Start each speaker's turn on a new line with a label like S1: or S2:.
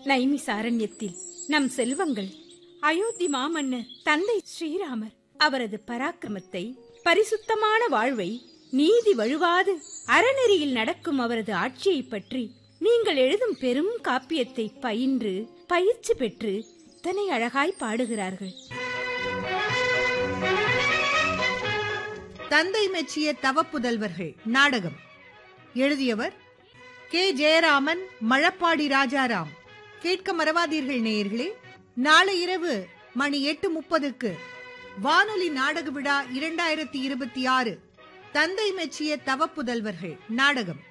S1: நைமிசாரண்யத்தில் நம் செல்வங்கள் அயோத்தி மாமன்னர் தந்தை ஸ்ரீராமர் அவரது பராக்கிரமத்தை பரிசுத்தமான வாழ்வை நீதி வழுவாது அறநெறியில் நடக்கும் அவரது ஆட்சியைப் பற்றி நீங்கள் எழுதும் பெரும் காப்பியத்தை பயின்று பயிற்சி பெற்று இத்தனை அழகாய் பாடுகிறார்கள்
S2: தந்தை மெச்சிய தவப்புதல்வர்கள் நாடகம் எழுதியவர் கே ஜெயராமன் மழப்பாடி ராஜாராம் கேட்க மறவாதீர்கள் நேயர்களே நாளை இரவு மணி எட்டு முப்பதுக்கு வானொலி நாடக விழா இரண்டாயிரத்தி இருபத்தி ஆறு தந்தை மெச்சிய தவப்புதல்வர்கள் நாடகம்